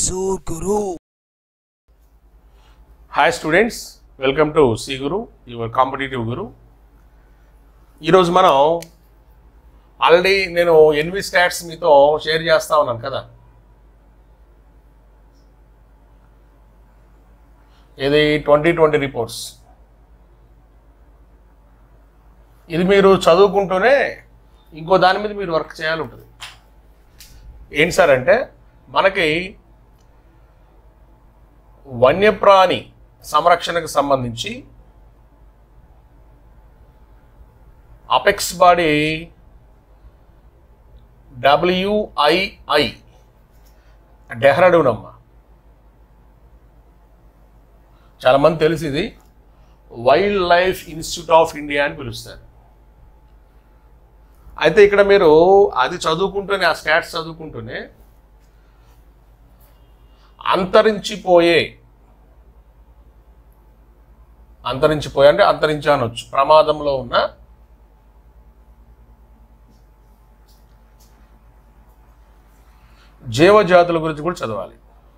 Zur Guru. Hi students welcome to C Guru your competitive guru ఈరోజు మనం already నేను N V stats మీతో share చేస్తా ఉన్నాను కదా ఇది ట్వంటీ ట్వంటీ రిపోర్ట్స్ ఇది మీరు చదువుకుంటూనే ఇంకో దాని మీద మీరు వర్క్ చేయాలి ఉంటుంది ఏంటి సార్ అంటే మనకి వన్యప్రాణి సంరక్షణకు సంబంధించి అపెక్స్ బాడీ డబ్ల్యూఐఐ డెహ్రాడూన్ అమ్మ చాలా మంది తెలిసి ఇది Wild Life Institute of India అని పిలుస్తారు అయితే ఇక్కడ మీరు అది చదువుకుంటూనే ఆ స్టాట్స్ చదువుకుంటూనే అంతరించిపోయే అంతరించిపోయే అంటే అంతరించి అనొచ్చు ప్రమాదంలో ఉన్న జీవజాతుల గురించి కూడా చదవాలి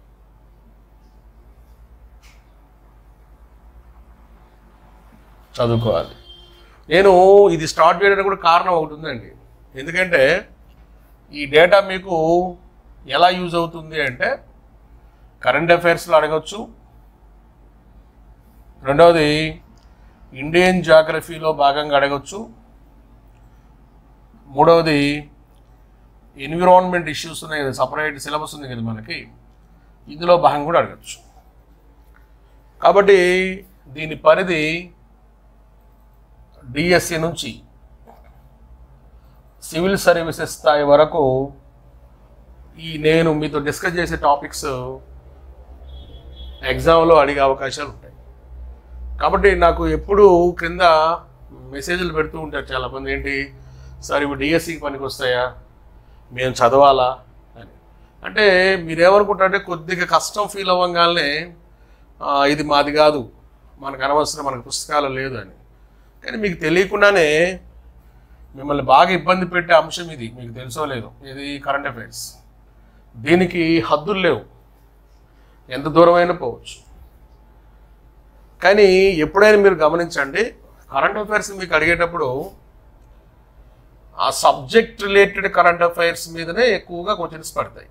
చదువుకోవాలి నేను ఇది స్టార్ట్ చేయడానికి కూడా కారణం ఒకటి ఉందండి ఎందుకంటే ఈ డేటా మీకు ఎలా యూజ్ అవుతుంది అంటే కరెంట్ అఫైర్స్లో అడగచ్చు రెండవది ఇండియన్ జాగ్రఫీలో భాగంగా అడగచ్చు మూడవది ఎన్విరాన్మెంట్ ఇష్యూస్ ఉన్నాయి కదా సపరేట్ సిలబస్ ఉంది కదా మనకి ఇందులో భాగంగా కూడా అడగచ్చు కాబట్టి దీని పరిధి డిఎస్సి నుంచి సివిల్ సర్వీసెస్ స్థాయి వరకు ఈ నేను మీతో డిస్కస్ చేసే టాపిక్స్ ఎగ్జామ్లో అడిగే అవకాశాలు ఉంటాయి కాబట్టి నాకు ఎప్పుడు క్రింద మెసేజ్లు పెడుతూ ఉంటారు చాలామంది ఏంటి సార్ ఇవి డిఎస్సికి పనికి వస్తాయా మేము చదవాలా అని అంటే మీరేమనుకుంటారంటే కొద్దిగా కష్టం ఫీల్ అవ్వగానే "ఆ, ఇది మాది కాదు మనకు అనవసరం మనకు పుస్తకాలు లేదు అని కానీ మీకు తెలియకుండానే మిమ్మల్ని బాగా ఇబ్బంది పెట్టే అంశం ఇది మీకు తెలుసో లేదో ఇది కరెంట్ అఫైర్స్ దీనికి హద్దులు లేవు ఎంత దూరమైనా పోవచ్చు కానీ ఎప్పుడైనా మీరు గమనించండి కరెంట్ అఫైర్స్ మీకు అడిగేటప్పుడు ఆ సబ్జెక్ట్ రిలేటెడ్ కరెంట్ అఫైర్స్ మీదనే ఎక్కువగా క్వశ్చన్స్ పడతాయి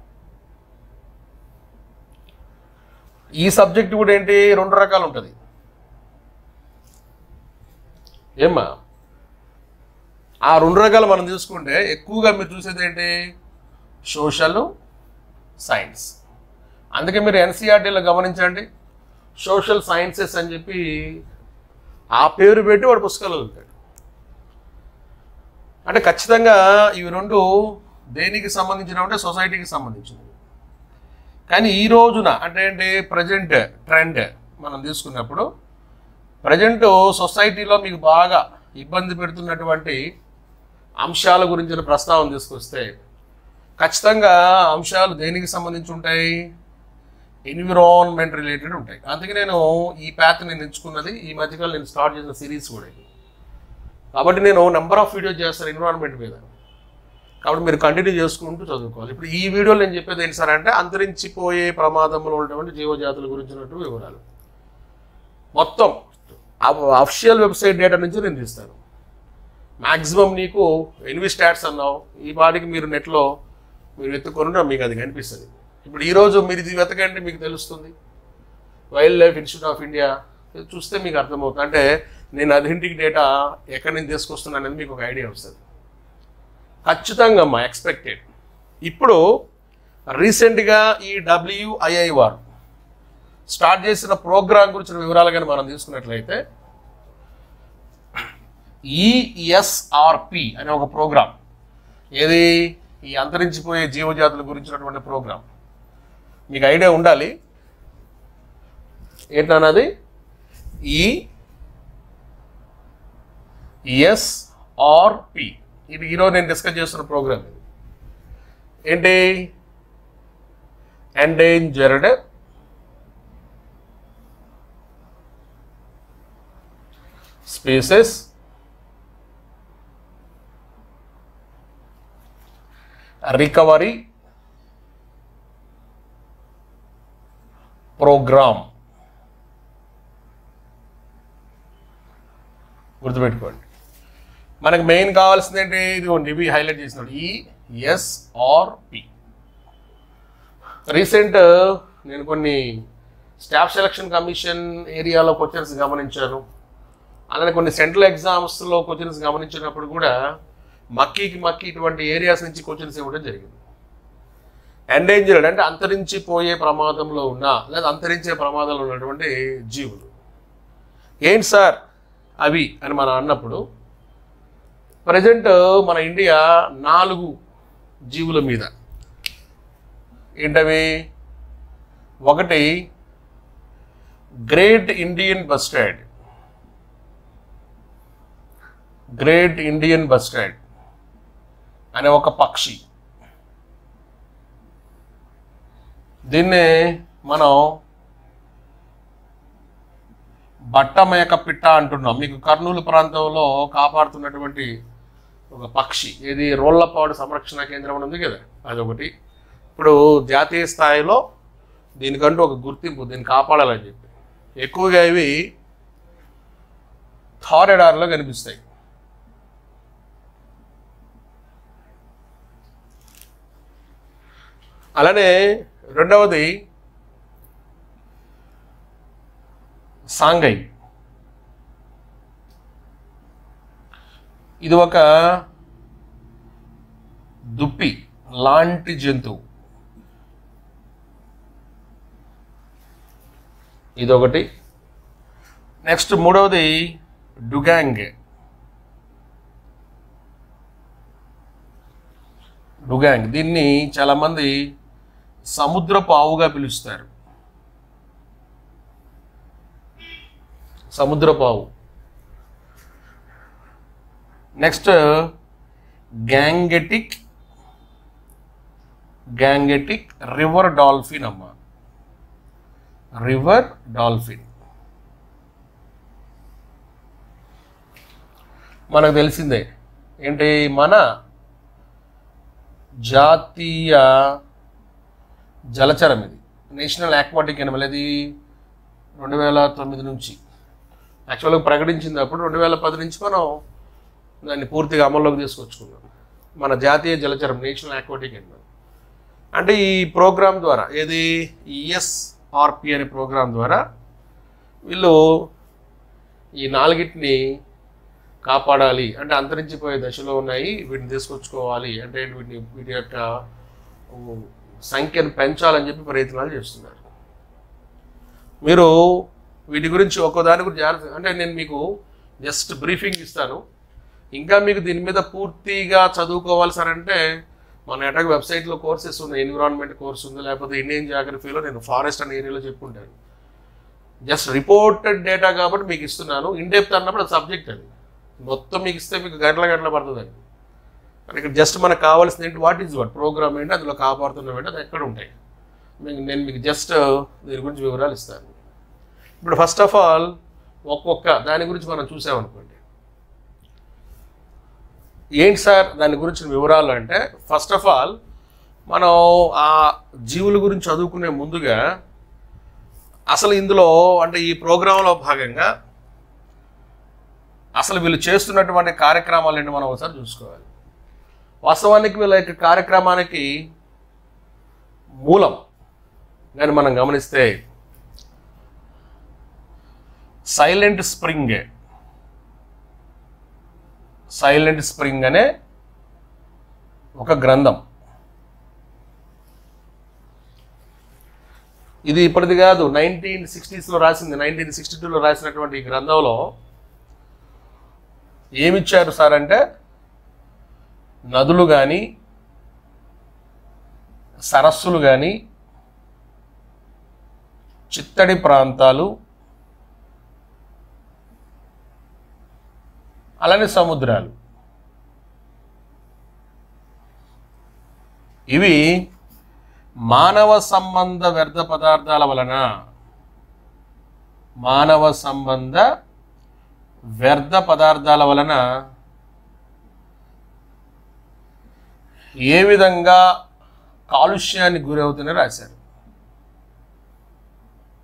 ఈ సబ్జెక్ట్ కూడా ఏంటి రెండు రకాలు ఉంటుంది ఏమ్మా ఆ రెండు రకాలు మనం చూసుకుంటే ఎక్కువగా మీరు చూసేది ఏంటి సోషల్ సైన్స్ అందుకే మీరు ఎన్సీఆర్టీలో గమనించండి సోషల్ సైన్సెస్ అని చెప్పి ఆ పేరు పెట్టి వాడు పుస్తకాలు వెళ్తాడు అంటే ఖచ్చితంగా ఇవి రెండు దేనికి సంబంధించినవి అంటే సొసైటీకి సంబంధించినవి కానీ ఈ రోజున అంటే ఏంటి ప్రజెంట్ ట్రెండ్ మనం తీసుకున్నప్పుడు ప్రజెంట్ సొసైటీలో మీకు బాగా ఇబ్బంది పెడుతున్నటువంటి అంశాల గురించిన ప్రస్తావన తీసుకొస్తే ఖచ్చితంగా అంశాలు దేనికి సంబంధించి ఉంటాయి ఎన్విరాన్మెంట్ రిలేటెడ్ ఉంటాయి అందుకే నేను ఈ ప్యాత్ నేను ఎంచుకున్నది ఈ మధ్యకాలం నేను స్టార్ట్ చేసిన సిరీస్ కూడా ఇది కాబట్టి నేను నెంబర్ ఆఫ్ వీడియోస్ చేస్తాను ఎన్విరాన్మెంట్ మీద కాబట్టి మీరు కంటిన్యూ చేసుకుంటూ చదువుకోవాలి ఇప్పుడు ఈ వీడియోలో నేను చెప్పేది ఏంటి సార్ అంటే అంతరించిపోయే ప్రమాదంలో ఉన్నటువంటి జీవజాతుల గురించినటువంటి వివరాలు మొత్తం అఫిషియల్ వెబ్సైట్ డేటా నుంచి నేను తీస్తాను మ్యాక్సిమం నీకు ఎన్వి స్టాట్స్ అన్నావు ఈ పాటికి మీరు నెట్లో మీరు వెతుక్కొని మీకు అది కనిపిస్తుంది ఇప్పుడు ఈరోజు మీరు ఇది వెతకండి మీకు తెలుస్తుంది Wild Life Institute of India ఇది చూస్తే మీకు అర్థమవుతుంది అంటే నేను అథెంటిక్ డేటా ఎక్కడి నుంచి తీసుకొస్తున్నాను అనేది మీకు ఒక ఐడియా వస్తుంది ఖచ్చితంగా అమ్మా ఎక్స్పెక్టెడ్ ఇప్పుడు రీసెంట్గా ఈ డబ్ల్యూఐఐ వారు స్టార్ట్ చేసిన ప్రోగ్రామ్ గురించిన వివరాలు కానీ మనం తీసుకున్నట్లయితే ఈఎస్ఆర్పి అనే ఒక ప్రోగ్రామ్ ఏది ఈ అంతరించిపోయే జీవజాతుల గురించినటువంటి ప్రోగ్రామ్ మీకు ఐడియా ఉండాలి ఏంటన్నది ఈ ఎస్ఆర్పి ఇది ఈరోజు నేను డిస్కస్ చేస్తున్న ప్రోగ్రామ్ ఇది ఏంటి ఎండేంజర్డ్ స్పీసెస్ రికవరీ ప్రోగ్రామ్ గుర్తుపెట్టుకోండి మనకు మెయిన్ కావాల్సింది ఏంటి ఇదిగోండి ఇవి హైలైట్ చేసినాడు ఈ ఎస్ ఆర్ పి రీసెంట్ నేను కొన్ని స్టాఫ్ సెలక్షన్ కమిషన్ ఏరియాలో క్వశ్చన్స్ గమనించాను అలానే కొన్ని సెంట్రల్ ఎగ్జామ్స్లో క్వశ్చన్స్ గమనించినప్పుడు కూడా మక్కీకి మక్కీ ఇటువంటి ఏరియాస్ నుంచి క్వశ్చన్స్ ఇవ్వడం జరిగింది ఎండేంజర్డ్ అంటే అంతరించిపోయే ప్రమాదంలో ఉన్న లేదా అంతరించే ప్రమాదంలో ఉన్నటువంటి జీవులు ఏంటి సార్ అవి అని మనం అన్నప్పుడు ప్రజెంట్ మన ఇండియా నాలుగు జీవుల మీద ఏంటవి ఒకటి great Indian bustard great Indian bustard అనే ఒక పక్షి దీన్నే మనం బట్టమేక పిట్ట అంటున్నాం మీకు కర్నూలు ప్రాంతంలో కాపాడుతున్నటువంటి ఒక పక్షి ఇది రోళ్లపాడు సంరక్షణ కేంద్రం అని ఉంది కదా అదొకటి ఇప్పుడు జాతీయ స్థాయిలో దీనికంటూ ఒక గుర్తింపు దీన్ని కాపాడాలని చెప్పి ఎక్కువగా ఇవి థారెడార్లో కనిపిస్తాయి అలానే రెండవది సాంగై ఇది ఒక దుప్పి లాంటి జంతువు ఇదొకటి నెక్స్ట్ మూడవది డుగాంగ్ డుగాంగ్ దీన్ని చాలామంది సముద్రపు ఆవుగా పిలుస్తారు సముద్రపు ఆవు next Gangetic Gangetic river dolphin అమ్మ రివర్ డాల్ఫిన్ మనకు తెలిసిందే ఏంటి మన జాతీయ జలచరం ఇది నేషనల్ ఆక్వాటిక్ ఎనిమల్ ఇది రెండు వేల తొమ్మిది నుంచి యాక్చువల్గా ప్రకటించింది అప్పుడు రెండు వేల పది నుంచి మనం దాన్ని పూర్తిగా అమల్లోకి తీసుకొచ్చుకున్నాం మన జాతీయ జలచరం నేషనల్ ఆక్వాటిక్ ఎనిమల్ అంటే ఈ ప్రోగ్రాం ద్వారా ఏది ఈఎస్ఆర్పి అనే ప్రోగ్రాం ద్వారా వీళ్ళు ఈ నాలుగిటిని కాపాడాలి అంటే అంతరించిపోయే దశలో ఉన్నాయి వీటిని తీసుకొచ్చుకోవాలి అంటే వీటిని వీటి యొక్క ఊ, సంఖ్యను పెంచాలని చెప్పి ప్రయత్నాలు చేస్తున్నారు మీరు వీటి గురించి ఒక్కో దాని గురించి జాగ్రత్త అంటే నేను మీకు జస్ట్ బ్రీఫింగ్ ఇస్తాను ఇంకా మీకు దీని మీద పూర్తిగా చదువుకోవాలి సార్ అంటే మన ఎటాక్ వెబ్సైట్లో కోర్సెస్ ఉన్నాయి ఎన్విరాన్మెంట్ కోర్స్ ఉంది లేకపోతే ఇండియన్ జాగ్రఫీలో నేను ఫారెస్ట్ అనే ఏరియాలో చెప్పుకుంటాను జస్ట్ రిపోర్టెడ్ డేటా కాబట్టి మీకు ఇస్తున్నాను ఇండెప్త్ అన్నప్పుడు అది సబ్జెక్ట్ అది మొత్తం మీకు ఇస్తే మీకు గంటల గంటల పడుతుంది అది కానీ ఇక్కడ జస్ట్ మనకు కావాల్సింది ఏంటి వాట్ ఈజ్ వాట్ ప్రోగ్రామ్ ఏంటి అందులో కాపాడుతున్నవి ఏంటి అది ఎక్కడ ఉంటాయి మీకు నేను మీకు జస్ట్ దీని గురించి వివరాలు ఇస్తాను ఇప్పుడు ఫస్ట్ ఆఫ్ ఆల్ ఒక్కొక్క దాని గురించి మనం చూసామనుకోండి ఏంటి సార్ దాని గురించిన వివరాలు అంటే ఫస్ట్ ఆఫ్ ఆల్ మనం ఆ జీవుల గురించి చదువుకునే ముందుగా అసలు ఇందులో అంటే ఈ ప్రోగ్రాంలో భాగంగా అసలు వీళ్ళు చేస్తున్నటువంటి కార్యక్రమాలు ఏంటి మనం ఒకసారి చూసుకోవాలి వాస్తవానికి వీళ్ళ యొక్క కార్యక్రమానికి మూలం కానీ మనం గమనిస్తే సైలెంట్ స్ప్రింగ్ సైలెంట్ స్ప్రింగ్ అనే ఒక గ్రంథం ఇది ఇప్పటిది కాదు నైన్టీన్ సిక్స్టీస్లో రాసింది నైన్టీన్ సిక్స్టీ టూలో రాసినటువంటి ఈ గ్రంథంలో ఏమిచ్చారు సార్ అంటే నదులు కానీ సరస్సులు కానీ చిత్తడి ప్రాంతాలు అలానే సముద్రాలు ఇవి మానవ సంబంధ వ్యర్థ పదార్థాల వలన మానవ సంబంధ వ్యర్థ పదార్థాల వలన ఏ విధంగా కాలుష్యానికి గురవుతుందని రాశారు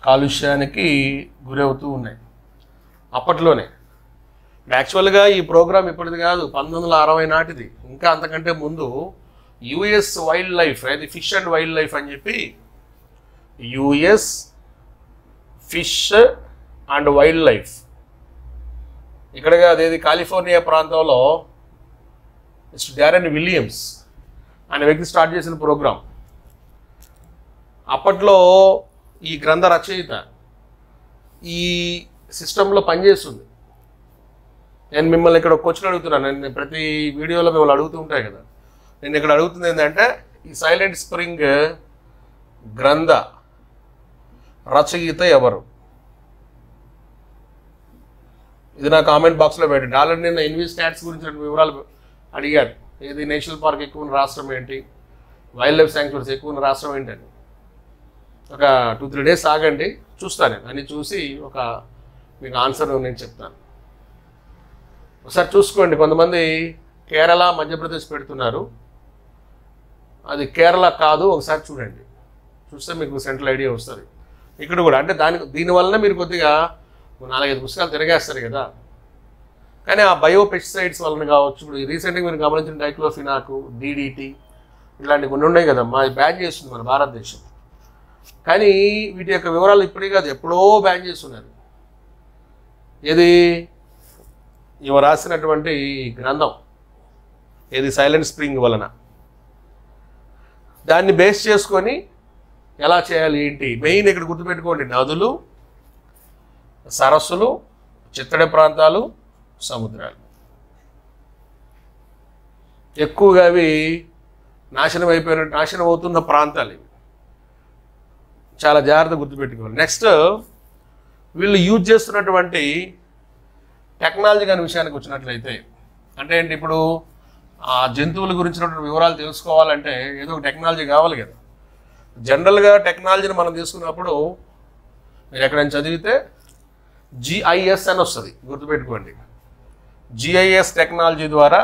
కాలుష్యానికి గురవుతూ ఉన్నాయి అప్పట్లోనే యాక్చువల్గా ఈ ప్రోగ్రామ్ ఇప్పటిది కాదు పంతొమ్మిది వందల అరవై నాటిది ఇంకా అంతకంటే ముందు యుఎస్ వైల్డ్ లైఫ్ అది ఫిష్ అండ్ వైల్డ్ లైఫ్ అని చెప్పి US fish and wild life ఇక్కడ అదేది కాలిఫోర్నియా ప్రాంతంలో మిస్టర్ డారెన్ విలియమ్స్ అనే వ్యక్తి స్టార్ట్ చేసిన ప్రోగ్రాం అప్పట్లో ఈ గ్రంథ రచయిత ఈ సిస్టంలో పనిచేస్తుంది నేను మిమ్మల్ని ఇక్కడ ఒక క్వశ్చన్ అడుగుతున్నాను నేను ప్రతి వీడియోలో మిమ్మల్ని అడుగుతూ ఉంటాయి కదా నేను ఇక్కడ అడుగుతుంది ఏంటంటే ఈ సైలెంట్ స్ప్రింగ్ గ్రంథ రచయిత ఎవరు ఇది నా కామెంట్ బాక్స్లో పెట్టండి ఆల్రెడీ నేను ఎన్వి స్టాట్స్ గురించి రెండు వివరాలు అడిగాను ఏది నేషనల్ పార్క్ ఎక్కువ ఉన్న రాష్ట్రం ఏంటి వైల్డ్ లైఫ్ శాంక్చురీస్ ఎక్కువ ఉన్న రాష్ట్రం ఏంటని ఒక టూ త్రీ డేస్ ఆగండి చూస్తాను నేను అన్ని చూసి ఒక మీకు ఆన్సర్ నేను చెప్తాను ఒకసారి చూసుకోండి కొంతమంది కేరళ మధ్యప్రదేశ్ పెడుతున్నారు అది కేరళ కాదు ఒకసారి చూడండి చూస్తే మీకు సెంట్రల్ ఐడియా వస్తుంది ఇక్కడ కూడా అంటే దాని దీనివల్ల మీరు కొద్దిగా ఓ నాలుగైదు పుస్తకాలు తిరగేస్తారు కదా కానీ ఆ బయో పెస్టిసైడ్స్ వలన కావచ్చు ఇప్పుడు రీసెంట్గా మీరు గమనించిన డైక్లోఫినాకు డీడీటీ ఇలాంటి కొన్ని ఉన్నాయి కదమ్మా అది బ్యాన్ చేస్తుంది మన భారతదేశం కానీ వీటి యొక్క వివరాలు ఇప్పుడే కాదు ఎప్పుడో బ్యాన్ చేస్తున్నారు ఏది ఇవ రాసినటువంటి ఈ గ్రంథం ఏది సైలెంట్ స్ప్రింగ్ వలన దాన్ని బేస్ చేసుకొని ఎలా చేయాలి ఏంటి మెయిన్ ఇక్కడ గుర్తుపెట్టుకోండి నదులు సరస్సులు చిత్తడి ప్రాంతాలు సముద్రాలు ఎక్కువగా అవి నాశనం అయిపోయిన నాశనం అవుతున్న ప్రాంతాలు ఇవి చాలా జాగ్రత్త గుర్తుపెట్టుకోవాలి నెక్స్ట్ వీళ్ళు యూజ్ చేస్తున్నటువంటి టెక్నాలజీ కాని విషయానికి వచ్చినట్లయితే అంటే ఏంటి ఇప్పుడు ఆ జంతువుల గురించినటువంటి వివరాలు తెలుసుకోవాలంటే ఏదో ఒక టెక్నాలజీ కావాలి కదా జనరల్గా టెక్నాలజీని మనం తీసుకున్నప్పుడు మీరు ఎక్కడైనా చదివితే జిఐఎస్ అని వస్తుంది గుర్తుపెట్టుకోండి జిఐఎస్ టెక్నాలజీ ద్వారా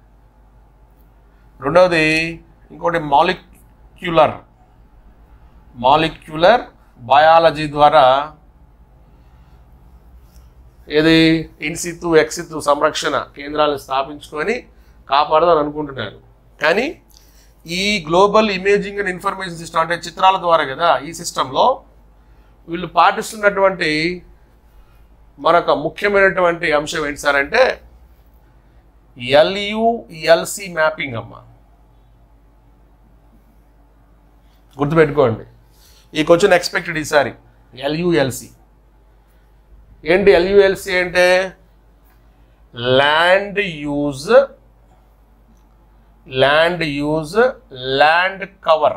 రెండవది ఇంకోటి మాలిక్యులర్ మాలిక్యులర్ బయాలజీ ద్వారా ఏది ఇన్సితు ఎక్సితు సంరక్షణ కేంద్రాలను స్థాపించుకొని కాపాడదాం అనుకుంటున్నారు కానీ ఈ global imaging and information system అంటే చిత్రాల ద్వారా కదా ఈ సిస్టంలో వీళ్ళు పాటిస్తున్నటువంటి మరొక ముఖ్యమైనటువంటి అంశం ఏంటి సార్ అంటే ఎల్యుఎల్సి మ్యాపింగ్ అమ్మ గుర్తుపెట్టుకోండి ఈ క్వశ్చన్ ఎక్స్పెక్టెడ్ ఈసారి ఎల్యుఎల్సి ఏంటి ఎల్యుఎల్సి అంటే land use land use land cover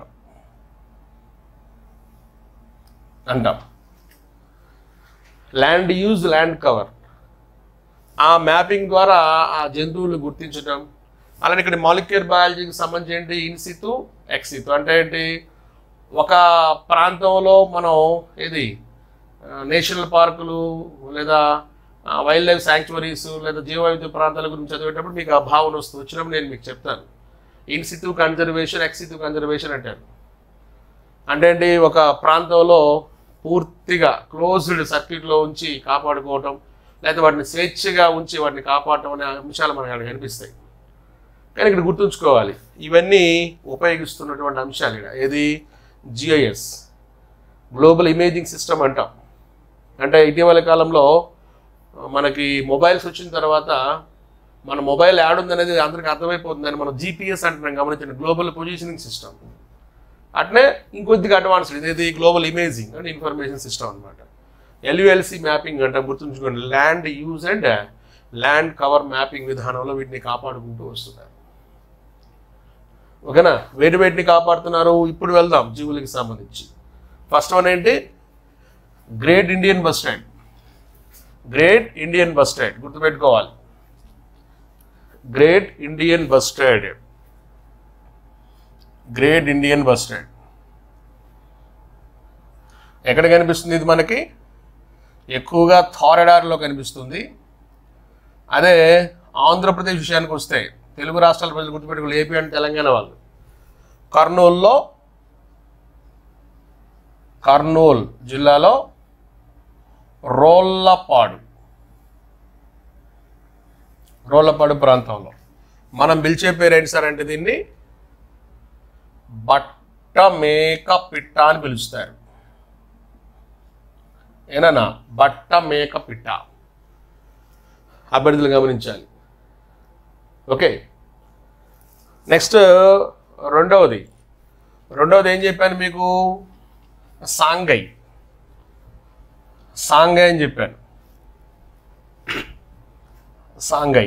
అంటాం ల్యాండ్ యూజ్ ల్యాండ్ కవర్ ఆ మ్యాపింగ్ ద్వారా ఆ జంతువులు గుర్తించడం అలానే ఇక్కడ మాలిక్యూర్ బయాలజీకి సంబంధించి ఏంటి ఇన్సితు ఎక్సితు అంటే ఏంటి ఒక ప్రాంతంలో మనం ఏది నేషనల్ పార్కులు లేదా వైల్డ్ లైఫ్ శాంక్చువరీస్ లేదా జీవవైవిధ్య ప్రాంతాల గురించి చదివేటప్పుడు మీకు ఆ భావన వస్తుంది వచ్చినప్పుడు నేను మీకు చెప్తాను ఇన్సిటివ్ కన్జర్వేషన్ ఎక్సిటివ్ కన్జర్వేషన్ అంటారు అంటే ఏంటి ఒక ప్రాంతంలో పూర్తిగా క్లోజ్డ్ సర్క్యూట్లో ఉంచి కాపాడుకోవటం లేదా వాటిని స్వేచ్ఛగా ఉంచి వాటిని కాపాడటం అనే అంశాలు మనకు అక్కడ కనిపిస్తాయి కానీ ఇక్కడ గుర్తుంచుకోవాలి ఇవన్నీ ఉపయోగిస్తున్నటువంటి అంశాలు ఇక్కడ ఏది జిఐఎస్ గ్లోబల్ ఇమేజింగ్ సిస్టమ్ అంటాం అంటే ఇటీవల కాలంలో మనకి మొబైల్స్ వచ్చిన తర్వాత మన మొబైల్ యాడ్ ఉందనేది అందరికీ అర్థమైపోతుందని మనం జీపీఎస్ అంటున్నాం గమనించండి గ్లోబల్ పొజిషనింగ్ సిస్టమ్ అట్నే ఇంకొద్దిగా అడ్వాన్స్డ్ ఇదేది global imaging and information system అనమాట ఎల్యుఎల్సి మ్యాపింగ్ అంటే గుర్తుంచుకోండి land use and land cover mapping విధానంలో వీటిని కాపాడుకుంటూ వస్తున్నారు ఓకేనా వేటి వేటిని కాపాడుతున్నారు ఇప్పుడు వెళ్దాం జీవులకి సంబంధించి ఫస్ట్ వన్ ఏంటి great Indian bus stand great Indian bus stand గుర్తుపెట్టుకోవాలి great Indian bus stand great Indian bus stand ఎక్కడ కనిపిస్తుంది ఇది మనకి ఎక్కువగా థారెడార్లో కనిపిస్తుంది అదే ఆంధ్రప్రదేశ్ విషయానికి వస్తే తెలుగు రాష్ట్రాల ప్రజలు గుర్తుపెట్టుకోవాలి ఏపీ అండ్ తెలంగాణ వాళ్ళు కర్నూలులో కర్నూలు జిల్లాలో రోళ్ళపాడు రోళ్ళపాడు ప్రాంతంలో మనం పిలిచే పేరు ఏంటి సార్ అంటే దీన్ని బట్ట మేక పిట్ట అని పిలుస్తారు ఏనా బట్ట మేక పిట్ట అభ్యర్థులు గమనించాలి ఓకే నెక్స్ట్ రెండవది రెండవది ఏం చెప్పాను మీకు సాంగై సాంగై అని చెప్పాను సాంగై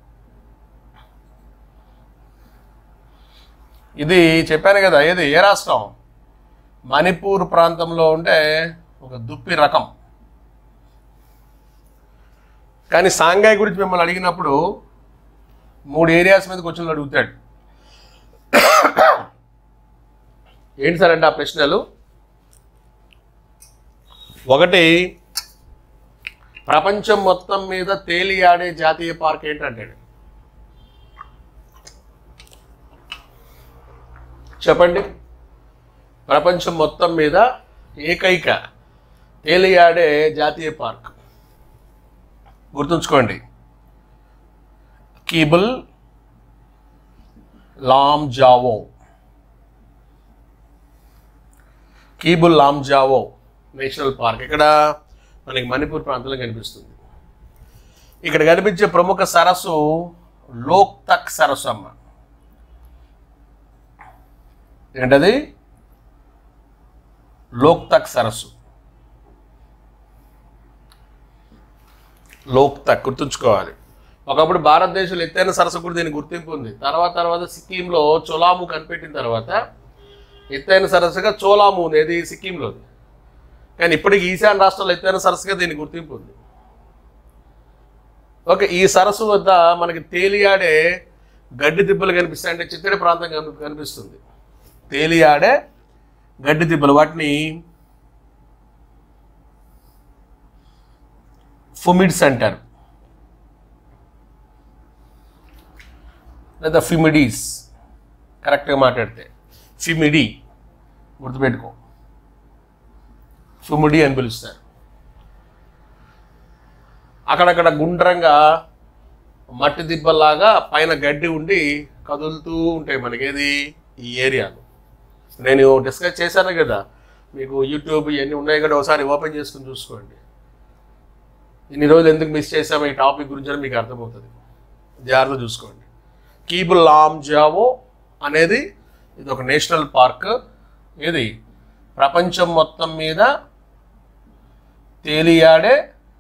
ఇది చెప్పాను కదా ఏది ఏ రాష్ట్రం మణిపూర్ ప్రాంతంలో ఉంటే ఒక దుప్పి రకం కానీ సాంఘాయ్ గురించి మిమ్మల్ని అడిగినప్పుడు మూడు ఏరియాస్ మీద క్వశ్చన్లు అడుగుతాడు ఏంటి సార్ అంటే ఆ ప్రశ్నలు ఒకటి ప్రపంచం మొత్తం మీద తేలియాడే జాతీయ పార్క్ ఏంటంటాడు చెప్పండి ప్రపంచం మొత్తం మీద ఏకైక తేలియాడే జాతీయ పార్క్ గుర్తుంచుకోండి Keibul Lamjao Keibul Lamjao national park ఇక్కడ మనకి మణిపూర్ ప్రాంతంలో కనిపిస్తుంది ఇక్కడ కనిపించే ప్రముఖ సరస్సు లోక్తక్ సరస్సు అమ్మ ఏంటది లోక్తక్ సరస్సు లోక్తక్ గుర్తుంచుకోవాలి ఒకప్పుడు భారతదేశంలో ఎత్తైన సరస్సు కూడా దీనికి గుర్తింపు ఉంది తర్వాత తర్వాత సిక్కింలో చోలాము కనిపెట్టిన తర్వాత ఎత్తైన సరస్సుగా చోలాము ఉంది ఏది సిక్కింలో కానీ ఇప్పటికి ఈశాన్య రాష్ట్రాల్లో ఎత్తైన సరస్సుగా దీనికి గుర్తింపు ఉంది ఓకే ఈ సరస్సు వద్ద మనకి తేలియాడే గడ్డి దిబ్బలు కనిపిస్తాయి అంటే చిత్తడి ప్రాంతం కని- కనిపిస్తుంది తేలియాడే గడ్డి దిబ్బలు వాటిని ఫుమిడ్స్ అంటారు లేదా ఫిమిడీస్ కరెక్ట్గా మాట్లాడితే ఫిమిడి గుర్తుపెట్టుకో ఫిమిడి అని పిలుస్తారు అక్కడక్కడ గుండ్రంగా మట్టి దిబ్బల్లాగా పైన గడ్డి ఉండి కదులుతూ ఉంటాయి మనకేది ఈ ఏరియాలో నేను డిస్కస్ చేశాను కదా మీకు యూట్యూబ్ ఇవన్నీ ఉన్నాయి కదా ఒకసారి ఓపెన్ చేసుకుని చూసుకోండి ఇన్ని రోజులు ఎందుకు మిస్ చేసామో ఈ టాపిక్ గురించి అని మీకు అర్థమవుతుంది జాగ్రత్త చూసుకోండి కీబుల్ లామ్ జావో అనేది ఇది ఒక నేషనల్ పార్క్ ఇది ప్రపంచం మొత్తం మీద తేలియాడే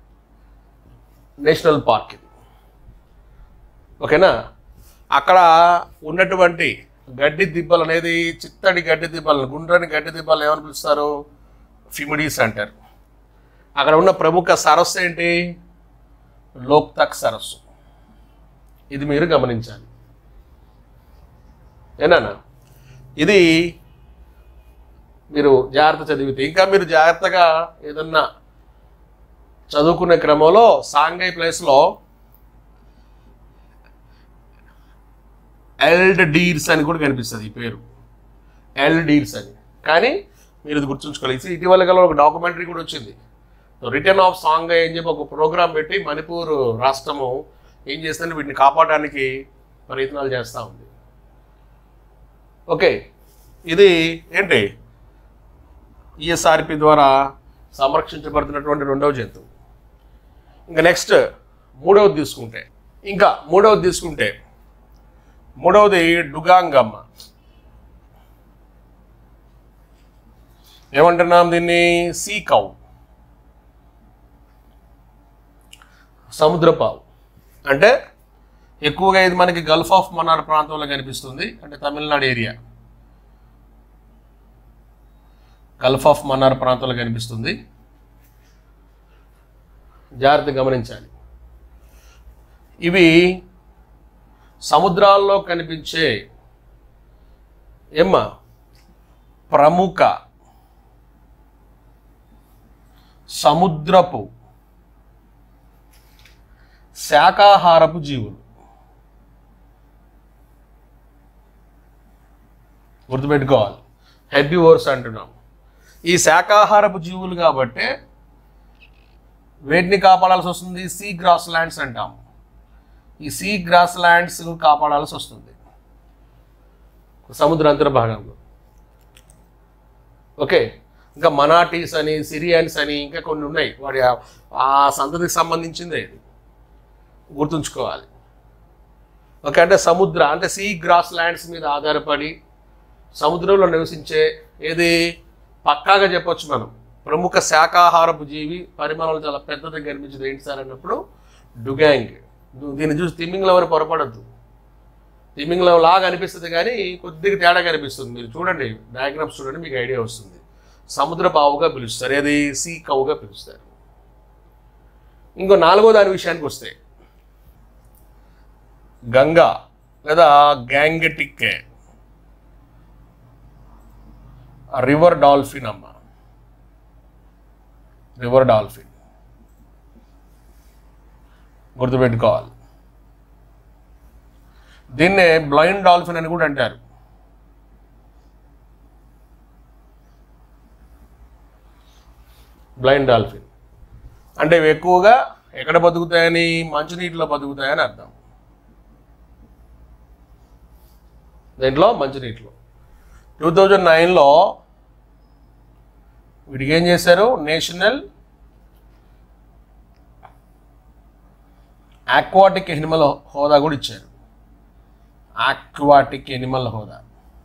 నేషనల్ పార్క్ ఇది ఓకేనా అక్కడ ఉన్నటువంటి గడ్డి దిబ్బలు అనేది చిత్తడి గడ్డి దిబ్బలను గుండ్రని గడ్డి దిబ్బలు ఏమని పిలుస్తారు ఫిమిడీస్ అంటారు అక్కడ ఉన్న ప్రముఖ సరస్సు ఏంటి లోక్తక్ సరస్సు ఇది మీరు గమనించాలి ఏనా ఇది మీరు జాగ్రత్త చదివితే ఇంకా మీరు జాగ్రత్తగా ఏదన్నా చదువుకునే క్రమంలో సాంఘై ప్లేస్లో ఎల్డ్ డీర్స్ అని కూడా కనిపిస్తుంది ఈ పేరు ఎల్డ్ డీర్స్ అని కానీ మీరు ఇది గుర్తుంచుకోవాలి ఇది ఇటీవల గల ఒక డాక్యుమెంటరీ కూడా వచ్చింది రిటర్న్ ఆఫ్ సాంగ్ అని చెప్పి ఒక ప్రోగ్రామ్ పెట్టి మణిపూర్ రాష్ట్రము ఏం చేస్తుందంటే వీటిని కాపాడడానికి ప్రయత్నాలు చేస్తూ ఉంది ఓకే ఇది ఏంటి ఈఎస్ఆర్పి ద్వారా సంరక్షించబడుతున్నటువంటి రెండవ జంతువు ఇంకా నెక్స్ట్ మూడవది తీసుకుంటే ఇంకా మూడవది తీసుకుంటే మూడవది డుగాంగమ్మ ఏమంటున్నాం దీన్ని సీ కౌ సముద్రపావు అంటే ఎక్కువగా ఇది మనకి గల్ఫ్ ఆఫ్ మన్నార్ ప్రాంతంలో కనిపిస్తుంది అంటే Tamil Nadu area Gulf of Mannar ప్రాంతంలో కనిపిస్తుంది జాగ్రత్త గమనించాలి ఇవి సముద్రాల్లో కనిపించే ఏమ్మా ప్రముఖ సముద్రపు శాకాహారపు జీవులు గుర్తుపెట్టుకోవాలి హెర్బివోర్స్ అంటున్నాం ఈ శాకాహారపు జీవులు కాబట్టి వేటిని కాపాడాల్సి వస్తుంది సీ గ్రాస్ ల్యాండ్స్ అంటాం ఈ సీ గ్రాస్ ల్యాండ్స్ కాపాడాల్సి వస్తుంది సముద్ర అంతర్భాగంలో ఓకే ఇంకా మనాటీస్ అని సిరియన్స్ అని ఇంకా కొన్ని ఉన్నాయి వాడి ఆ- ఆ సంతతికి సంబంధించిందే ఇది గుర్తుంచుకోవాలి ఓకే అంటే సముద్ర అంటే సీ గ్రాస్ ల్యాండ్స్ మీద ఆధారపడి సముద్రంలో నివసించే ఏది పక్కాగా చెప్పొచ్చు మనం ప్రముఖ శాకాహారపు జీవి పరిమాణాలు చాలా పెద్దది కనిపించింది ఏంటి సార్ అన్నప్పుడు డుగాంగ్ దు- దీన్ని చూసి తిమ్మింగ్లో ఎవరు పొరపడద్దు తిమ్మింగ్లో లాగా అనిపిస్తుంది కానీ కొద్దిగా తేడా కనిపిస్తుంది మీరు చూడండి డయాగ్రామ్స్ చూడండి మీకు ఐడియా వస్తుంది సముద్ర పావుగా పిలుస్తారు ఏది సీ కవుగా పిలుస్తారు ఇంకో నాలుగో దాని విషయానికి వస్తే గంగా లేదా గ్యాంగటిక్ రివర్ డాల్ఫిన్ అమ్మ రివర్ డాల్ఫిన్ గుర్తుపెట్టుకోవాలి దీన్నే బ్లైండ్ డాల్ఫిన్ అని కూడా అంటారు బ్లైండ్ డాల్ఫిన్ అంటే ఇవి ఎక్కువగా ఎక్కడ బతుకుతాయని మంచినీటిలో బతుకుతాయని అర్థం దేంట్లో మంచినీటిలో టూ థౌజండ్ నైన్లో వీటికి ఏం చేశారు నేషనల్ ఆక్వాటిక్ ఎనిమల్ హోదా కూడా ఇచ్చారు ఆక్వాటిక్ ఎనిమల్ హోదా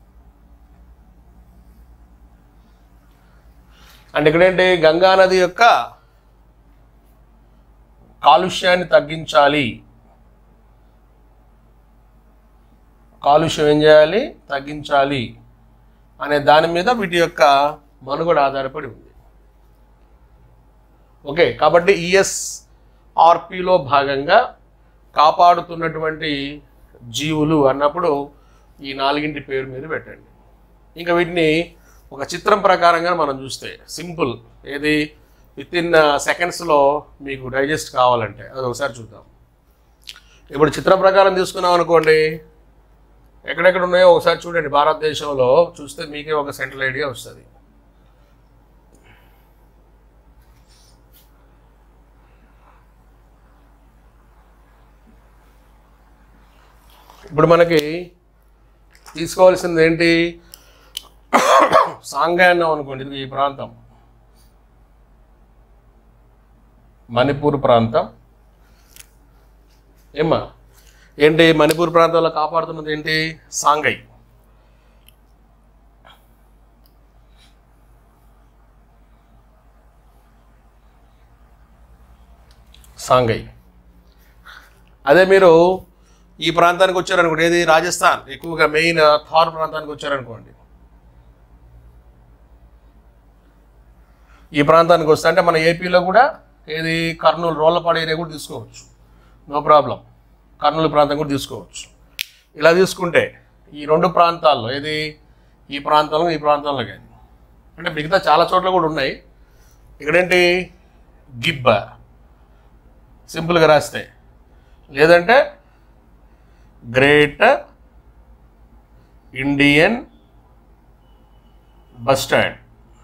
అంటే ఇక్కడేంటి గంగా నది యొక్క కాలుష్యాన్ని తగ్గించాలి కాలుష్యం ఏం చేయాలి తగ్గించాలి అనే దాని మీద వీటి యొక్క మనుగడ ఆధారపడి ఉంది ఓకే కాబట్టి ఈఎస్ఆర్పిలో భాగంగా కాపాడుతున్నటువంటి జీవులు అన్నప్పుడు ఈ నాలుగింటి పేరు మీద పెట్టండి ఇంకా వీటిని ఒక చిత్రం ప్రకారంగా మనం చూస్తే సింపుల్ ఏది విత్ ఇన్ సెకండ్స్లో మీకు డైజెస్ట్ కావాలంటే అది ఒకసారి చూద్దాం ఇప్పుడు చిత్రం ప్రకారం తీసుకున్నాం అనుకోండి ఎక్కడెక్కడ ఉన్నాయో ఒకసారి చూడండి భారతదేశంలో చూస్తే మీకే ఒక సెంట్రల్ ఐడియా వస్తుంది ఇప్పుడు మనకి తీసుకోవాల్సింది ఏంటి సాంఘాయ్ అన్నాం అనుకోండి ఇది ఈ ప్రాంతం మణిపూర్ ప్రాంతం ఏమ్మా ఏంటి మణిపూర్ ప్రాంతంలో కాపాడుతున్నది ఏంటి సాంఘై సాంఘై అదే మీరు ఈ ప్రాంతానికి వచ్చారనుకోండి ఏది రాజస్థాన్ ఎక్కువగా మెయిన్ థార్ ప్రాంతానికి వచ్చారనుకోండి ఈ ప్రాంతానికి వస్తే అంటే మన ఏపీలో కూడా ఏది కర్నూలు రోళ్లపాడు ఏరియా కూడా తీసుకోవచ్చు నో ప్రాబ్లం కర్నూలు ప్రాంతం కూడా తీసుకోవచ్చు ఇలా తీసుకుంటే ఈ రెండు ప్రాంతాల్లో ఏది ఈ ప్రాంతంలో ఈ ప్రాంతంలో కానీ అంటే మిగతా చాలా చోట్ల కూడా ఉన్నాయి ఇక్కడేంటి గిబ్బ సింపుల్గా రాస్తే లేదంటే గ్రేట్ ఇండియన్ బస్ స్టాండ్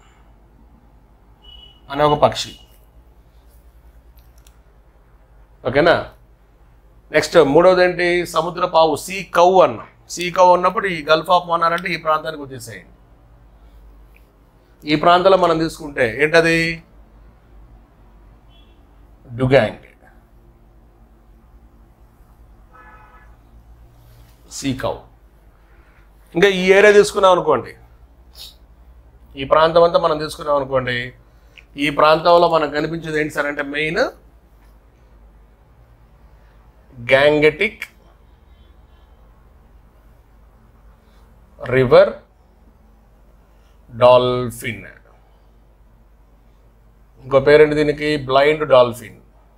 అనే ఒక పక్షి ఓకేనా నెక్స్ట్ మూడవది ఏంటి సముద్ర పావు సీ కౌ అన్నాం సీ కౌ అన్నప్పుడు ఈ గల్ఫ్ ఆఫ్ మన్నార్ అంటే ఈ ప్రాంతానికి వచ్చేసేయండి ఈ ప్రాంతంలో మనం తీసుకుంటే ఏంటది డుగాంగ్ సీ కౌ ఇంకా ఈ ఏరియా తీసుకున్నాం అనుకోండి ఈ ప్రాంతం అంతా మనం తీసుకున్నాం అనుకోండి ఈ ప్రాంతంలో మనకు కనిపించేది ఏంటి సార్ అంటే మెయిన్ గ్యాంగెటిక్ రివర్ డాల్ఫిన్ ఇంకో పేరేంటి దీనికి బ్లైండ్ డాల్ఫిన్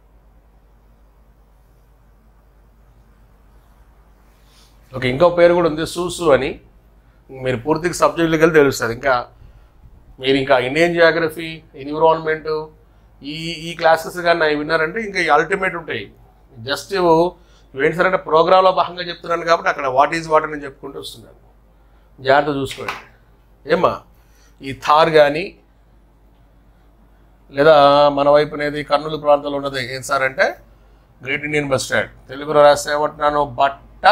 ఓకే ఇంకో పేరు కూడా ఉంది సూసు అని మీరు పూర్తిగా సబ్జెక్టులకు వెళ్ళి తెలుస్తుంది ఇంకా మీరు ఇంకా ఇండియన్ జియోగ్రఫీ ఎన్విరాన్మెంట్ ఈ ఈ క్లాసెస్ కానీ అవి విన్నారంటే ఇంకా అల్టిమేట్ ఉంటాయి జస్ట్ ఏంటి సార్ అంటే ప్రోగ్రాంలో భాగంగా చెప్తున్నాను కాబట్టి అక్కడ వాట్ ఈజ్ వాట్ అని చెప్పుకుంటూ వస్తున్నాను జాగ్రత్త చూసుకోండి ఏమ్మా ఈ థార్ కానీ లేదా మన వైపు అనేది కర్నూలు ప్రాంతంలో ఉన్నది ఏం సార్ అంటే గ్రేట్ ఇండియన్ బస్ స్టాండ్ తెలుగులో రాస్తే ఏమంటున్నాను బట్ట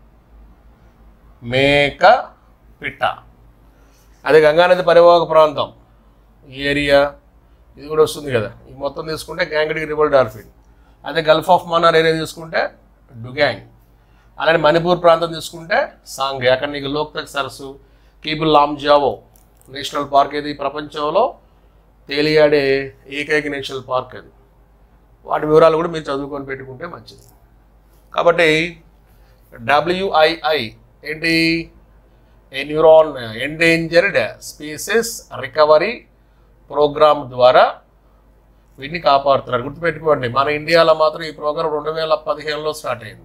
మేక పిట్ట అదే గంగానది పరివాహక ప్రాంతం ఈ ఏరియా ఇది కూడా వస్తుంది కదా ఈ మొత్తం తీసుకుంటే గ్యాంగడికి రివర్ డాల్ఫిన్ అదే గల్ఫ్ ఆఫ్ మన్నార్ ఏరియా తీసుకుంటే డుగ్యాంగ్ అలానే మణిపూర్ ప్రాంతం తీసుకుంటే సాంగే అక్కడ నీకు లోక్తక్ సరస్సు కీబుల్ లామ్జావో నేషనల్ పార్క్ ఇది ప్రపంచంలో తేలియాడే ఏకైక నేషనల్ పార్క్ అది వాటి వివరాలు కూడా మీరు చదువుకొని పెట్టుకుంటే మంచిది కాబట్టి డబ్ల్యూఐఐ ఏంటి ఎన్విరాన్ ఎండేంజర్డ్ స్పీసెస్ రికవరీ ప్రోగ్రామ్ ద్వారా వీటిని కాపాడుతున్నారు గుర్తుపెట్టుకోండి మన ఇండియాలో మాత్రం ఈ ప్రోగ్రాం రెండు వేల పదిహేనులో స్టార్ట్ అయింది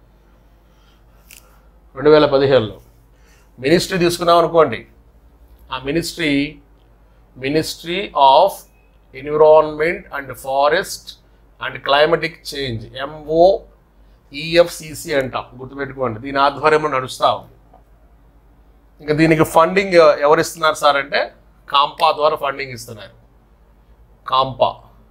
రెండు వేల పదిహేనులో మినిస్ట్రీ తీసుకున్నాం అనుకోండి ఆ ministry ministry of environment and forest and climatic change MO EFCC అంటాం గుర్తుపెట్టుకోండి దీని ఆధ్వర్యంలో నడుస్తూ ఉంది ఇంకా దీనికి ఫండింగ్ ఎవరు ఇస్తున్నారు సార్ అంటే కాంపా ద్వారా ఫండింగ్ ఇస్తున్నారు కాంపా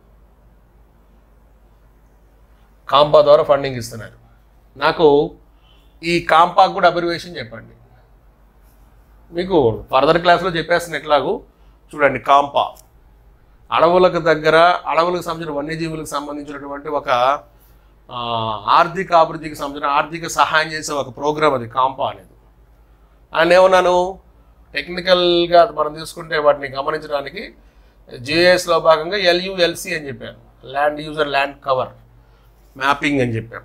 కాంపా ద్వారా ఫండింగ్ ఇస్తున్నారు నాకు ఈ కాంపాకు కూడా అబ్రివేషన్ చెప్పండి మీకు ఫర్దర్ క్లాస్లో చెప్పేస్తున్న ఎట్లాగూ చూడండి కాంపా అడవులకు దగ్గర అడవులకు సంబంధించిన వన్యజీవులకు సంబంధించినటువంటి ఒక ఆ, ఆర్థిక అభివృద్ధికి సంబంధించిన ఆర్థిక సహాయం చేసే ఒక ప్రోగ్రామ్ అది కాంపా అనేది ఆయన ఏమన్నాను టెక్నికల్గా మనం తీసుకుంటే వాటిని గమనించడానికి జిఎస్లో భాగంగా ఎల్యుఎల్సి అని చెప్పాను land user land cover mapping అని చెప్పాను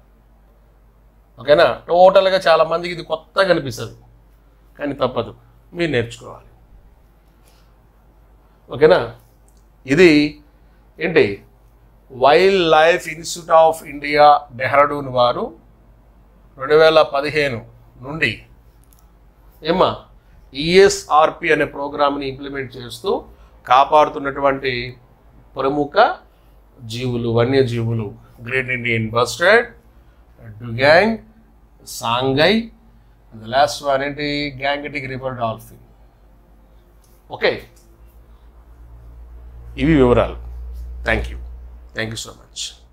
ఓకేనా టోటల్గా చాలా మందికి ఇది కొత్తగా అనిపిస్తుంది కానీ తప్పదు మీరు నేర్చుకోవాలి ఓకేనా ఇది ఏంటి Wild Life Institute of India Dehradun వారు రెండు వేల పదిహేను నుండి ఏమ్మా ఈఎస్ఆర్పి అనే ప్రోగ్రామ్ని ఇంప్లిమెంట్ చేస్తూ కాపాడుతున్నటువంటి ప్రముఖ జీవులు వన్యజీవులు great Indian bustard dugong sangai the last one ఏంటి గ్యాంగటిక్ రివర్ డాల్ఫిన్ ఓకే ఇవి వివరాలు thank you thank you so much